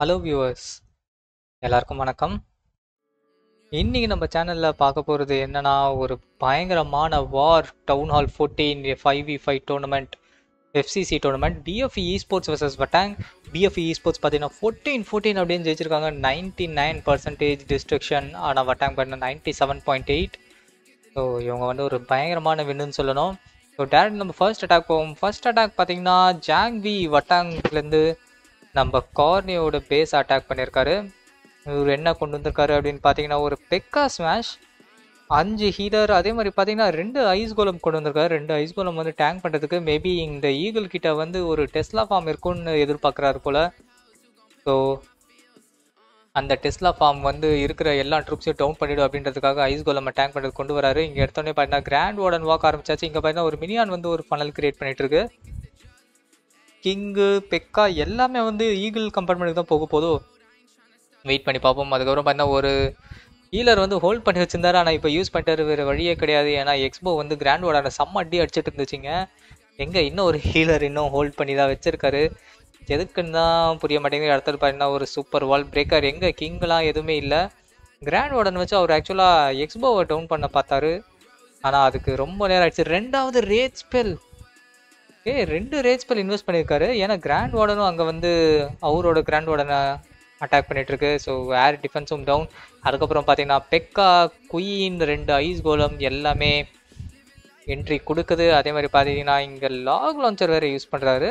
hello viewers எல்லாருக்கும் வணக்கம் இன்னைக்கு நம்ம சேனலில் பார்க்க போகிறது என்னன்னா ஒரு பயங்கரமான war town hall fourteen five V five tournament FCC tournament PFE e sports versus வட்டாங் பிஎஃப்இ இ ஸ்போர்ட்ஸ் பார்த்தீங்கன்னா ஃபோர்டீன் ஃபோர்டீன் அப்படின்னு ஜெயிச்சிருக்காங்க நைன்டி நைன் பர்சன்டேஜ் டிஸ்ட்ரக்ஷன் ஆனால் வட்டாங் பண்ண ninety seven point eight so இவங்க வந்து ஒரு பயங்கரமான வின்னுன்னு சொல்லணும் ஸோ டேரக்ட் நம்ம ஃபர்ஸ்ட் அட்டாக் போவோம் ஃபர்ஸ்ட் அட்டாக் பார்த்தீங்கன்னா ஜாங்வி வட்டாங்லேருந்து நம்ம கார்னியோட பேஸ் அட்டாக் பண்ணியிருக்காரு இவர் என்ன கொண்டு வந்திருக்காரு அப்படின்னு பார்த்தீங்கன்னா ஒரு பெக்கா ஸ்மாஷ் அஞ்சு ஹீலர் அதே மாதிரி பார்த்தீங்கன்னா ரெண்டு ஐஸ் கோலம் கொண்டு வந்திருக்காரு ரெண்டு ஐஸ் கோலம் வந்து டேங்க் பண்ணுறதுக்கு மேபி இந்த ஈகிள் கிட்ட வந்து ஒரு டெஸ்லா ஃபார்ம் இருக்கும்னு எதிர்பார்க்குறாரு போல ஸோ அந்த டெஸ்லா ஃபார்ம் வந்து இருக்கிற எல்லா ட்ரூப்ஸையும் டவுன் பண்ணிடும் அப்படின்றதுக்காக ஐஸ் கோலம் டேங்க் பண்ணுறது கொண்டு வராரு இங்கே எடுத்தோடனே பார்த்தீங்கன்னா கிராண்ட் வார்டன் வாக் ஆரம்பிச்சாச்சு இங்கே பார்த்தீங்கன்னா ஒரு மினியான் வந்து ஒரு ஃபனல் கிரியேட் பண்ணிட்டு இருக்கு கிங்கு பெக்கா எல்லாமே வந்து ஈகிள் கம்பார்ட்மெண்ட்டுக்கு தான் போக போதும் வெயிட் பண்ணி பார்ப்போம் அதுக்கப்புறம் பார்த்தீங்கன்னா ஒரு ஹீலர் வந்து ஹோல்ட் பண்ணி வச்சிருந்தாரு ஆனால் இப்போ யூஸ் பண்ணிட்டாரு வேறு வழியே கிடையாது ஏன்னா எக்ஸ்போ வந்து கிராண்ட் வார்டான செம்ம அடி அடிச்சிட்டு இருந்துச்சுங்க எங்கே இன்னும் ஒரு ஹீலர் இன்னும் ஹோல்ட் பண்ணி தான் வச்சிருக்காரு எதுக்குன்னு தான் புரிய மாட்டேங்குது அடுத்தது பார்த்தீங்கன்னா ஒரு சூப்பர் வால் பிரேக்கர் எங்கே கிங்லாம் எதுவுமே இல்லை கிராண்ட் வார்டன் வச்சு அவர் ஆக்சுவலாக எக்ஸ்போவை டவுன் பண்ண பார்த்தாரு ஆனால் அதுக்கு ரொம்ப நேரம் ஆயிடுச்சு ரெண்டாவது ரேட் ஸ்பெல் ஏ ரெண்டு ரேட் ஸ்பெல் இன்வெஸ்ட் பண்ணியிருக்காரு ஏன்னா கிராண்ட் வார்டனும் அங்கே வந்து அவரோட கிராண்ட் வார்டனை அட்டாக் பண்ணிட்டு இருக்கு ஸோ ஏர் டிஃபென்ஸும் டவுன் அதுக்கப்புறம் பார்த்தீங்கன்னா பெக்கா குயின் ரெண்டு ஐஸ் கோலம் எல்லாமே என்ட்ரி கொடுக்குது அதே மாதிரி பார்த்தீங்கன்னா இங்கே லாக் லான்ச்சர் வேறு யூஸ் பண்ணுறாரு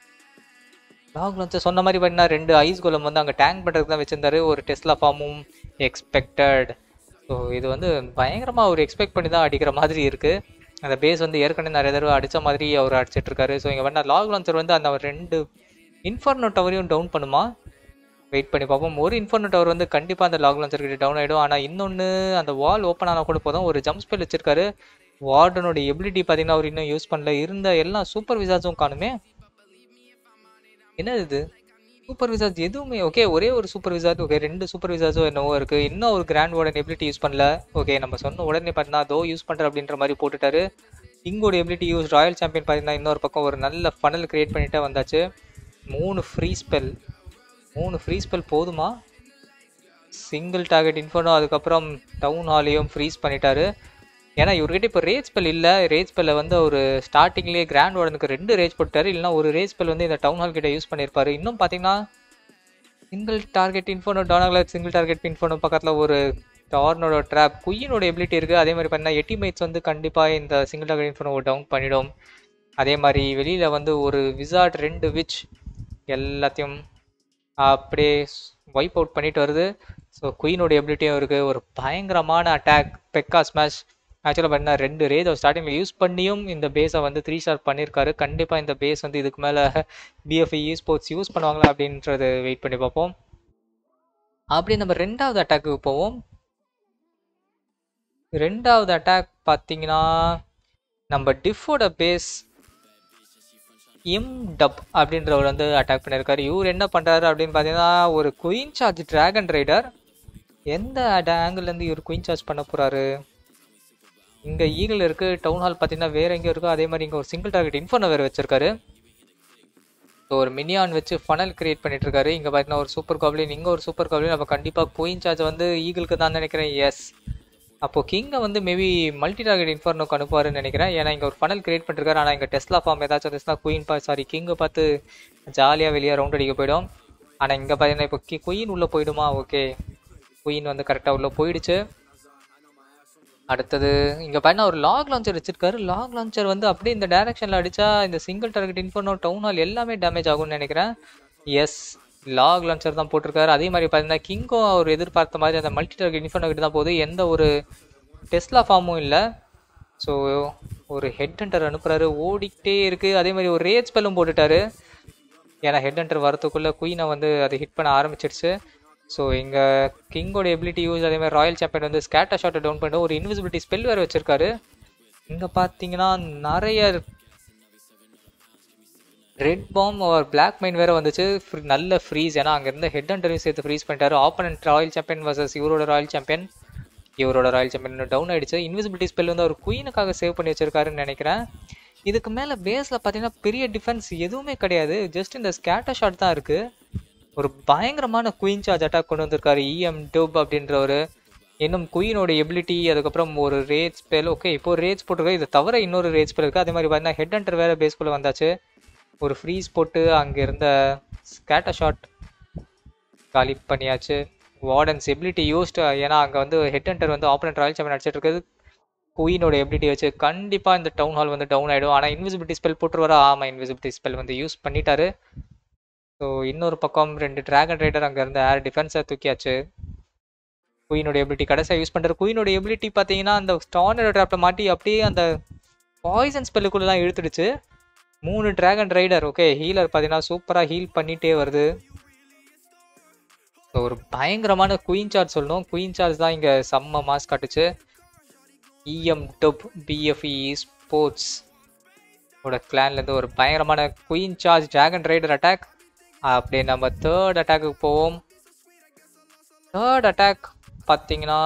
லாக் லான்ச்சர் சொன்ன மாதிரி பார்த்தீங்கன்னா ரெண்டு ஐஸ் கோலம் வந்து அங்கே டேங்க் பண்ணுறதுக்கு தான் வச்சிருந்தாரு ஒரு டெஸ்லா ஃபார்மும் எக்ஸ்பெக்டட் ஸோ இது வந்து பயங்கரமாக அவர் எக்ஸ்பெக்ட் பண்ணி தான் அடிக்கிற மாதிரி இருக்குது அந்த பேஸ் வந்து ஏற்கனவே நிறைய தடவை அடித்த மாதிரி அவர் அடிச்சிட்டு இருக்காரு ஸோ இங்கே வேணா லாக் லான்ச்சர் வந்து அந்த ரெண்டு இன்ஃபர்னோ டவரையும் டவுன் பண்ணுமா வெயிட் பண்ணி பார்ப்போம் ஒரு இன்ஃபர்னோ டவர் வந்து கண்டிப்பாக அந்த லாக் லான்ச்சர் கிட்ட டவுன் ஆகிடும் ஆனால் இன்னொன்று அந்த வால் ஓப்பன் ஆனால் கூட போதும் ஒரு ஜம்ப் ஸ்பெல் வச்சிருக்காரு வார்டனோட எபிலிட்டி பார்த்தீங்கன்னா அவர் இன்னும் யூஸ் பண்ணல இருந்த எல்லா சூப்பர் விசாஸும் காணுமே என்னது இது சூப்பர் விசாஸ் எதுவுமே ஓகே ஒரே ஒரு சூப்பர் விசாஸ் ஓகே ரெண்டு சூப்பர் விசாஸோ என்னவோ இருக்கு இன்னும் ஒரு கிராண்ட் வார்டன் எபிலிட்டி யூஸ் பண்ணல ஓகே நம்ம சொன்ன உடனே பார்த்தீங்கன்னா தோ யூஸ் பண்ணுற அப்படின்ற மாதிரி போட்டுட்டாரு இங்கோட எபிலிட்டி யூஸ் ராயல் சாம்பியன் பார்த்தீங்கன்னா இன்னொரு பக்கம் ஒரு நல்ல ஃபனல் கிரியேட் பண்ணிட்டே வந்தாச்சு மூணு ஃப்ரீ ஸ்பெல் மூணு ஃப்ரீ ஸ்பெல் போதுமா சிங்கிள் டார்கெட் இன்ஃபோனோ அதுக்கப்புறம் டவுன் ஹாலையும் ஃப்ரீஸ் பண்ணிட்டாரு ஏன்னா இவர்கிட்ட இப்போ ரேஜ் ஸ்பெல் இல்லை ரேஜ் ஸ்பெல்ல வந்து ஒரு ஸ்டார்டிங்லேயே கிராண்ட் வார்டனுக்கு ரெண்டு ரேஜ் போட்டாரு இல்லைனா ஒரு ரேஜ் ஸ்பெல் வந்து இந்த டவுன் ஹால் கிட்ட யூஸ் பண்ணியிருப்பாரு இன்னும் பார்த்தீங்கன்னா சிங்கிள் டார்கெட் இன்ஃபோனோ டவுனாகல சிங்கிள் டார்கெட் இன்ஃபோனோ பக்கத்தில் ஒரு டார்னோட ட்ராப் குயினோட எபிலிட்டி இருக்குது அதே மாதிரி பார்த்தீங்கன்னா எட்டிமேட்ஸ் வந்து கண்டிப்பாக இந்த சிங்கிள் டார்கெட் இன்ஃபோனோ டவுன் பண்ணிடும் அதே மாதிரி வெளியில் வந்து ஒரு விசார்ட் ரெண்டு விச் எல்லாத்தையும் அப்படியே வைப் அவுட் பண்ணிட்டு வருது ஸோ குயினோட எபிலிட்டியும் இருக்குது ஒரு பயங்கரமான அட்டாக் பெக்கா ஸ்மாஷ் ஆக்சுவலாக பார்த்தீங்கன்னா ரெண்டு ரேஜ் அவர் ஸ்டார்டிங்கில் யூஸ் பண்ணியும் இந்த பேஸை வந்து த்ரீ ஸ்டார் பண்ணியிருக்காரு கண்டிப்பாக இந்த பேஸ் வந்து இதுக்கு மேலே பிஎஃப்இ இ ஸ்போர்ட்ஸ் யூஸ் பண்ணுவாங்களா அப்படின்றது வெயிட் பண்ணி பார்ப்போம் அப்படி நம்ம ரெண்டாவது அட்டாக்கு போவோம் ரெண்டாவது அட்டாக் பார்த்தீங்கன்னா நம்ம டிஃபோட பேஸ் எம் டப் அப்படின்றவர் வந்து அட்டாக் பண்ணியிருக்காரு இவர் என்ன பண்ணுறாரு அப்படின்னு பார்த்தீங்கன்னா ஒரு குயின் சார்ஜ் டிராகன் ரைடர் எந்த ஆங்கிள்லேருந்து இவர் குயின் சார்ஜ் பண்ண போகிறாரு இங்கே ஈகிள் இருக்குது டவுன் ஹால் பார்த்தீங்கன்னா வேறு எங்கேயும் இருக்கும் அதே மாதிரி இங்கே ஒரு சிங்கிள் டார்கெட் இன்ஃபோனை வேறு வச்சிருக்காரு ஸோ ஒரு மினியான் வச்சு ஃபனல் கிரியேட் பண்ணிட்டு இருக்காரு இங்கே பார்த்தீங்கன்னா ஒரு சூப்பர் காப்ளின் இங்கே ஒரு சூப்பர் காப்ளின் அப்போ கண்டிப்பாக குயின் சார்ஜ் வந்து ஈகிளுக்கு தான் நினைக்கிறேன் எஸ் அப்போது கிங்கை வந்து மேபி மல்டி டார்கெட் இன்ஃபர்னோக்கு அனுப்புவாருன்னு நினைக்கிறேன் ஏன்னா இங்கே ஒரு ஃபனல் கிரியேட் பண்ணிருக்காரு ஆனால் இங்கே டெஸ்லா ஃபார்ம் ஏதாச்சும் வந்துச்சுன்னா குயின் பா சாரி கிங்கை பார்த்து ஜாலியாக வெளியே ரவுண்ட் அடிக்க போயிடும் ஆனால் இங்கே பார்த்தீங்கன்னா இப்போ கி குயின் உள்ளே போயிடுமா ஓகே குயின் வந்து கரெக்டாக உள்ளே போயிடுச்சு அடுத்தது இங்கே பார்த்தீங்கன்னா ஒரு லாக் லான்ச்சர் வச்சிருக்காரு லாக் லான்ச்சர் வந்து அப்படியே இந்த டைரக்ஷனில் அடித்தா இந்த single target inferno town hall எல்லாமே டேமேஜ் ஆகும்னு நினைக்கிறேன் எஸ் லாக் லான்ச்சர் தான் போட்டிருக்காரு அதே மாதிரி பார்த்தீங்கன்னா கிங்கோ அவர் எதிர்பார்த்த மாதிரி அந்த மல்டி டார்கெட் இன்ஃபர்னோ கிட்ட தான் போகுது எந்த ஒரு டெஸ்லா ஃபார்மும் இல்லை ஸோ ஒரு ஹெட் ஹண்டர் அனுப்புகிறாரு ஓடிக்கிட்டே இருக்குது அதே மாதிரி ஒரு ரேஜ் ஸ்பெல்லும் போட்டுட்டாரு ஏன்னா ஹெட் ஹண்டர் வரத்துக்குள்ளே குயினை வந்து அதை ஹிட் பண்ண ஆரம்பிச்சிருச்சு ஸோ இங்கே கிங்கோட எபிலிட்டி யூஸ் அதே மாதிரி ராயல் சாம்பியன் வந்து ஸ்கேட்டர் ஷாட்டை டவுன் பண்ணிட்டு ஒரு இன்விசிபிலிட்டி ஸ்பெல் வேறு வச்சிருக்காரு இங்கே பார்த்தீங்கன்னா நிறைய ரெட் பாம் ஒரு பிளாக் மைன் வேறு வந்துச்சு நல்ல ஃப்ரீஸ் ஏன்னா அங்கே இருந்த ஹெட் அண்டரையும் சேர்த்து ஃப்ரீஸ் பண்ணிட்டாரு ஆப்பனண்ட் ராயல் சாம்பியன் வர்சஸ் இவரோட ராயல் சாம்பியன் இவரோட ராயல் சாம்பியன் டவுன் ஆயிடுச்சு இன்விசிபிலிட்டி ஸ்பெல் வந்து அவர் குயினுக்காக சேவ் பண்ணி வச்சிருக்காருன்னு நினைக்கிறேன் இதுக்கு மேலே பேஸில் பார்த்தீங்கன்னா பெரிய டிஃபென்ஸ் எதுவுமே கிடையாது ஜஸ்ட் இந்த ஸ்கேட்டர் ஷாட் தான் இருக்குது ஒரு பயங்கரமான குயின் சார்ஜ் அட்டாக் கொண்டு வந்திருக்காரு இஎம் டூப் அப்படின்றவர் இன்னும் குயினோட எபிலிட்டி அதுக்கப்புறம் ஒரு ரேட் ஸ்பெல் ஓகே இப்போ ரேட் போட்டிருக்காரு இதை தவிர இன்னொரு ரேட் ஸ்பெல் இருக்குது அதே மாதிரி பார்த்தீங்கன்னா ஹெட் அண்டர் வேறு பேஸ்குள்ளே வந்தாச்சு ஒரு ஃப்ரீஸ் போட்டு அங்கே இருந்த ஸ்கேட்டர் ஷாட் காலி பண்ணியாச்சு வார்டன்ஸ் எபிலிட்டி யூஸ்டு ஏன்னா அங்கே வந்து ஹெட் அண்டர் வந்து ஆப்பனண்ட் ராயல் சாம்பியன் அடிச்சிட்டு இருக்குது குயினோட எபிலிட்டி வச்சு கண்டிப்பாக இந்த டவுன் ஹால் வந்து டவுன் ஆகிடும் ஆனால் இன்விசிபிலிட்டி ஸ்பெல் போட்டுருவாரா ஆமாம் இன்விசிபிலிட்டி ஸ்பெல் வந்து யூஸ் பண்ணிட்டாரு ஸோ இன்னொரு பக்கம் ரெண்டு டிராகன் ரைடர் அங்கே இருந்த ஏர் டிஃபென்ஸை தூக்கியாச்சு குயினோட எபிலிட்டி கடைசியாக யூஸ் பண்ணுற குயினோட எபிலிட்டி பார்த்தீங்கன்னா அந்த ஸ்டானர் ட்ராப்பில் மாட்டி அப்படியே அந்த பாய்சன் ஸ்பெல்லுக்குள்ளெலாம் இழுத்துடுச்சு மூணு டிராகன் ரைடர் ஓகே ஹீலர் பார்த்தீங்கன்னா சூப்பராக ஹீல் பண்ணிகிட்டே வருது ஸோ ஒரு பயங்கரமான குயின் சார்ஜ் சொல்லணும் குயின் சார்ஜ் தான் இங்கே செம்ம மாஸ் காட்டுச்சு இஎம் டப் பிஎஃப்இ ஸ்போர்ட்ஸ் ஓட கிளான்லேருந்து ஒரு பயங்கரமான queen charge dragon rider attack அப்படியே நம்ம தேர்ட் அட்டாக்குக்கு போவோம் தேர்ட் அட்டாக் பார்த்தீங்கன்னா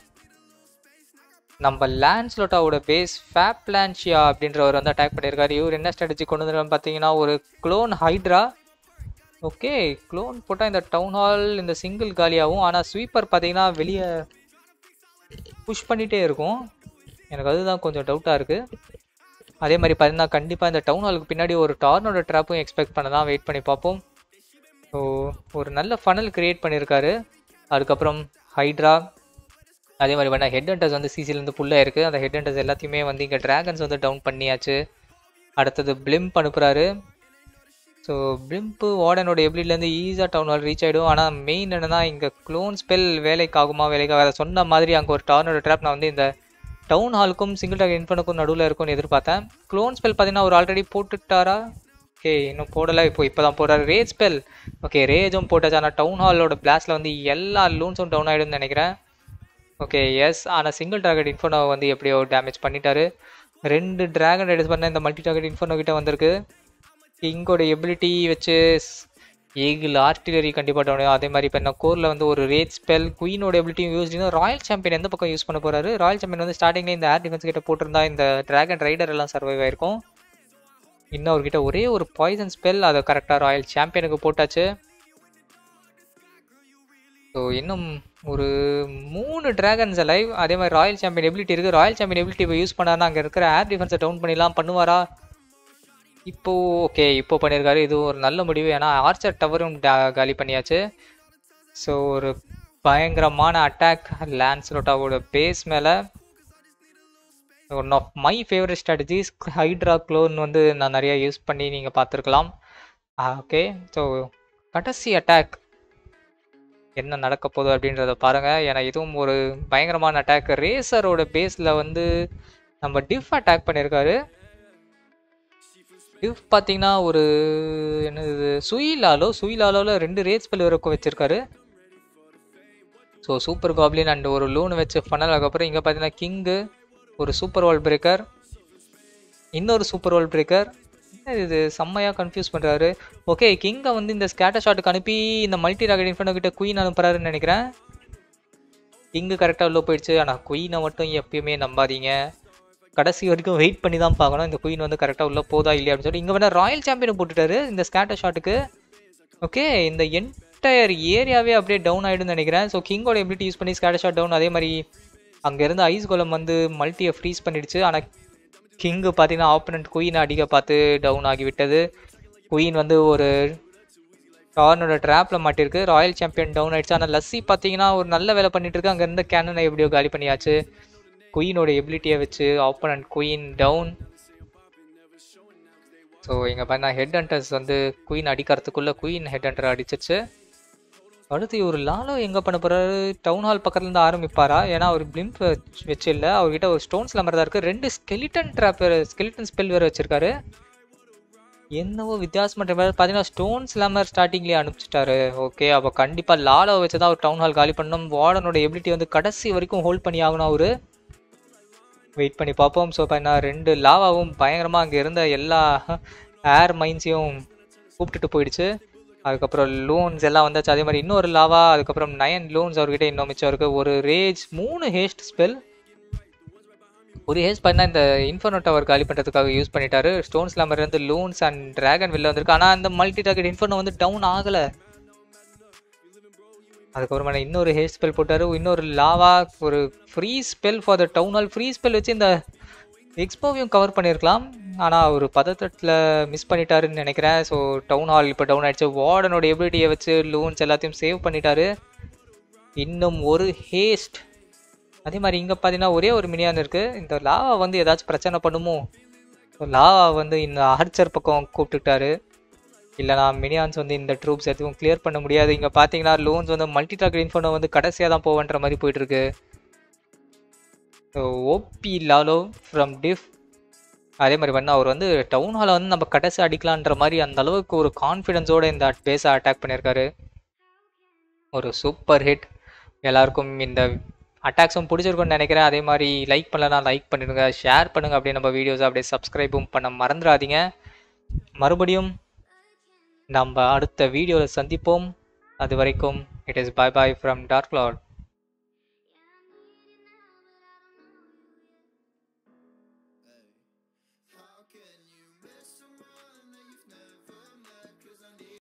நம்ம லேண்ட்ஸ்லோட்டாவோட பேஸ் ஃபேப்லான்ஷியா அப்படின்றவர் வந்து அட்டாக் பண்ணியிருக்காரு இவர் என்ன ஸ்ட்ராட்டஜி கொண்டு வந்துருக்காரு பார்த்தீங்கன்னா ஒரு க்ளோன் ஹைட்ரா ஓகே க்ளோன் போட்டால் இந்த டவுன் ஹால் இந்த சிங்கிள் காலியாகும் ஆனால் ஸ்வீப்பர் பார்த்தீங்கன்னா வெளியே புஷ் பண்ணிகிட்டே இருக்கும் எனக்கு அதுதான் கொஞ்சம் டவுட்டாக இருக்குது அதே மாதிரி பார்த்தீங்கன்னா கண்டிப்பாக இந்த டவுன் ஹாலுக்கு பின்னாடி ஒரு டார்னோட ட்ராப்பும் எக்ஸ்பெக்ட் பண்ண தான் வெயிட் பண்ணி பார்ப்போம் ஸோ ஒரு நல்ல ஃபனல் க்ரியேட் பண்ணியிருக்காரு அதுக்கப்புறம் ஹைட்ரா அதே மாதிரி வேணா ஹெட் ஹண்டர்ஸ் வந்து சிசிலேருந்து ஃபுல்லாக இருக்குது அந்த ஹெட் ஹண்டர்ஸ் எல்லாத்தையுமே வந்து இங்கே ட்ராகன்ஸ் வந்து டவுன் பண்ணியாச்சு அடுத்தது பிளிம்ப் அனுப்புகிறாரு ஸோ பிளிம்ப்பு வார்டனோட எபிலிட்டிலேருந்து ஈஸியாக டவுன் ஹால் ரீச் ஆகிடும் ஆனால் மெயின் என்னன்னா இங்கே க்ளோன் ஸ்பெல் வேலைக்காகுமா வேலைக்காக சொன்ன மாதிரி அங்கே ஒரு டார்னோட ட்ராப் நான் வந்து இந்த டவுன் ஹாலுக்கும் சிங்கிள் டாக் இன்ஃபனுக்கும் நடுவில் இருக்கும்னு எதிர்பார்த்தேன் க்ளோன் ஸ்பெல் பார்த்தீங்கன்னா ஒரு ஆல்ரெடி போட்டுட்டாரா ஓகே இன்னும் போடலை இப்போ இப்போ தான் போடுறாரு ரேஜ் ஸ்பெல் ஓகே ரேஜும் போட்டாச்சு ஆனால் டவுன் ஹாலோட பிளாஸ்டில் வந்து எல்லா லூன்ஸும் டவுன் ஆகிடும்னு நினைக்கிறேன் ஓகே எஸ் ஆனால் சிங்கிள் டார்கெட் இன்ஃபோனோ வந்து எப்படியோ டேமேஜ் பண்ணிட்டாரு ரெண்டு டிராகன் ரைடர்ஸ் பண்ண இந்த மல்டி டார்கெட் இன்ஃபோனோ கிட்ட வந்திருக்கு கிங்கோட எபிலிட்டி வச்சு ஈகிள் ஆர்டிலரி கண்டிப்பாக டவுன் அதே மாதிரி இப்போ என்ன கோரில் வந்து ஒரு ரேட் ஸ்பெல் குயினோட எபிலிட்டியும் யூஸ் பண்ணி ராயல் சாம்பியன் எந்த பக்கம் யூஸ் பண்ண போறாரு ராயல் சாம்பியன் வந்து ஸ்டார்டிங்லேயே இந்த ஏர் டிஃபென்ஸ் கிட்ட போட்டிருந்தா இந்த டிராகன் ரைடர் எல்லாம் சர்வைவ் ஆயிருக்கும் இன்னும் அவர்கிட்ட ஒரே ஒரு பாய்சன் ஸ்பெல் அதை கரெக்டாக ராயல் சாம்பியனுக்கு போட்டாச்சு ஸோ இன்னும் ஒரு மூணு டிராகன்ஸ் லைவ் அதே மாதிரி ராயல் சாம்பியன் எபிலிட்டி இருக்குது ராயல் சாம்பியன் எபிலிட்டி இப்போ யூஸ் பண்ணாருன்னா அங்கே இருக்கிற ஏர் டிஃபென்ஸை டவுன் பண்ணிடலாம் பண்ணுவாரா இப்போ ஓகே இப்போ பண்ணியிருக்காரு இது ஒரு நல்ல முடிவு ஏன்னா ஆர்ச்சர் டவரும் காலி பண்ணியாச்சு ஸோ ஒரு பயங்கரமான அட்டாக் லேன்ஸ்லோட்டாவோட பேஸ் மேலே one of my favourite strategies hydra clone வந்து நான் நிறைய யூஸ் பண்ணி நீங்கள் பார்த்துருக்கலாம் ஓகே ஸோ கடைசி அட்டாக் என்ன நடக்க போகுது அப்படின்றத பாருங்கள் ஏன்னா இதுவும் ஒரு பயங்கரமான அட்டாக் ரேசரோட பேஸில் வந்து நம்ம டிஃப் அட்டாக் பண்ணியிருக்காரு டிஃப் பார்த்தீங்கன்னா ஒரு என்னது சுயிலாலோ சுயிலாலோவில் ரெண்டு ரேஸ் ஸ்பெல் வரைக்கும் வச்சுருக்காரு ஸோ சூப்பர் காப்ளின் அண்ட் ஒரு லூன் வச்சு ஃபனல் அதுக்கப்புறம் இங்கே பார்த்தீங்கன்னா கிங்கு ஒரு சூப்பர் வால் பிரேக்கர் இன்னொரு சூப்பர் வால் பிரேக்கர் இது செம்மையாக கன்ஃபியூஸ் பண்ணுறாரு ஓகே கிங்கை வந்து இந்த ஸ்கேட்டர் ஷாட்டுக்கு அனுப்பி இந்த மல்டி ராக்கெட் இன்ஃபனோ கிட்ட குயின் அனுப்புறாருன்னு நினைக்கிறேன் கிங்கு கரெக்டாக உள்ள போயிடுச்சு ஆனால் குயினை மட்டும் எப்பயுமே நம்பாதீங்க கடைசி வரைக்கும் வெயிட் பண்ணி தான் பார்க்கணும் இந்த குயின் வந்து கரெக்டாக உள்ள போதா இல்லையா அப்படின்னு சொல்லி இங்கே வேணா ராயல் சாம்பியன் போட்டுட்டாரு இந்த ஸ்கேட்டர் ஷாட்டுக்கு ஓகே இந்த என்டையர் ஏரியாவே அப்படியே டவுன் ஆகிடும்னு நினைக்கிறேன் ஸோ கிங்கோட எபிலிட்டி யூஸ் பண்ணி ஸ்கேட்டர் ஷாட் டவுன் அதே மாதிரி அங்கே இருந்து ஐஸ் கோலம் வந்து மல்ட்டியை ஃப்ரீஸ் பண்ணிடுச்சு ஆனால் கிங்கு பார்த்தீங்கன்னா ஆப்பனண்ட் குயின் அடிக்க பார்த்து டவுன் ஆகிவிட்டது குயின் வந்து ஒரு டார்னோட ட்ராப்பில் மாட்டிருக்கு ராயல் சாம்பியன் டவுன் ஆயிடுச்சு ஆனால் லஸ்ஸி பார்த்தீங்கன்னா ஒரு நல்ல வேலை பண்ணிட்டு இருக்கு அங்கே இருந்த கேனனை எப்படியோ காலி பண்ணியாச்சு குயினோட எபிலிட்டியை வச்சு ஆப்பனண்ட் குயின் டவுன் ஸோ இங்கே பார்த்தா ஹெட் ஹண்டர்ஸ் வந்து குயின் அடிக்கிறதுக்குள்ளே குயின் ஹெட் ஹண்டர் அடிச்சிச்சு அடுத்து இவர் லாலோ எங்கே பண்ண போகிறாரு டவுன் ஹால் பக்கத்துலேருந்து ஆரம்பிப்பாரா ஏன்னா அவர் பிளிம்ப் வச்சு இல்லை அவர்கிட்ட ஒரு ஸ்டோன் ஸ்லம்பர் தான் இருக்குது ரெண்டு ஸ்கெலிட்டன் ட்ராப் வேறு ஸ்கெலிட்டன் ஸ்பெல் வேறு வச்சிருக்காரு என்னவோ வித்தியாசம் பார்த்தீங்கன்னா ஸ்டோன் ஸ்லாமர் ஸ்டார்டிங்லேயே அனுப்பிச்சிட்டாரு ஓகே அப்போ கண்டிப்பாக லாலோ வச்சு தான் அவர் டவுன் ஹால் காலி பண்ணணும் வார்டனோட எபிலிட்டி வந்து கடைசி வரைக்கும் ஹோல்ட் பண்ணி ஆகணும் அவரு வெயிட் பண்ணி பார்ப்போம் ஸோ இப்போ நான் ரெண்டு லாவாவும் பயங்கரமாக அங்கே இருந்த எல்லா ஏர் மைன்ஸையும் கூப்பிட்டுட்டு போயிடுச்சு அதுக்கப்புறம் லோன்ஸ் எல்லாம் வந்தாச்சு அதே மாதிரி இன்னொரு லாவா அதுக்கப்புறம் நயன் லோன்ஸ் அவர்கிட்ட இன்னும் மிச்சம் இருக்கு ஒரு ரேஜ் மூணு ஹேஸ்ட் ஸ்பெல் ஒரு ஹேஸ்ட் பண்ணா இந்த இன்ஃபர்னோ டவர் காலி பண்ணுறதுக்காக யூஸ் பண்ணிட்டாரு ஸ்டோன் ஸ்லாமர் இருந்து லூன்ஸ் அண்ட் டிராகன் வெளில வந்திருக்கு ஆனால் அந்த மல்டி டார்கெட் இன்ஃபர்னோ வந்து டவுன் ஆகலை அதுக்கப்புறமா இன்னொரு ஹேர் ஸ்பெல் போட்டார் இன்னொரு லாவா ஒரு free spell for the town hall free spell வச்சு இந்த எக்ஸ்போவையும் கவர் பண்ணியிருக்கலாம் ஆனால் ஒரு பதட்டத்தில் மிஸ் பண்ணிட்டாருன்னு நினைக்கிறேன் ஸோ டவுன் ஹால் இப்போ டவுன் ஆயிடுச்சு வார்டனோட எபிலிட்டியை வச்சு லூன்ஸ் எல்லாத்தையும் சேவ் பண்ணிட்டாரு இன்னும் ஒரு ஹேஸ்ட் அதே மாதிரி இங்கே பார்த்தீங்கன்னா ஒரே ஒரு மினியான் இருக்குது இந்த லாவா வந்து ஏதாச்சும் பிரச்சனை பண்ணுமோ லாவா வந்து இந்த ஆர்ச்சர் பக்கம் கூப்பிட்டுட்டாரு இல்லைனா மினியான்ஸ் வந்து இந்த ட்ரூப்ஸ் எதுவும் கிளியர் பண்ண முடியாது இங்கே பார்த்தீங்கன்னா லோன்ஸ் வந்து மல்டி டாக் இன்ஃபோனை வந்து கடைசியாக தான் போவன்ற மாதிரி போயிட்டுருக்கு ஓபி லாலோ ஃப்ரம் டிஃப் அதே மாதிரி பண்ண அவர் வந்து டவுன் ஹாலை வந்து நம்ம கடைசி அடிக்கலான்ற மாதிரி அந்த அளவுக்கு ஒரு கான்ஃபிடென்ஸோடு இந்த பேஸை அட்டாக் பண்ணியிருக்காரு ஒரு சூப்பர் ஹிட் எல்லாருக்கும் இந்த அட்டாக்ஸும் பிடிச்சிருக்கும்னு நினைக்கிறேன் அதே மாதிரி லைக் பண்ணலனா லைக் பண்ணிடுங்க ஷேர் பண்ணுங்கள் அப்படியே நம்ம வீடியோஸ் அப்படியே சப்ஸ்கிரைபும் பண்ண மறந்துடாதீங்க மறுபடியும் நம்ம அடுத்த வீடியோவில் சந்திப்போம் அது வரைக்கும் it is bye boy from Dark Lord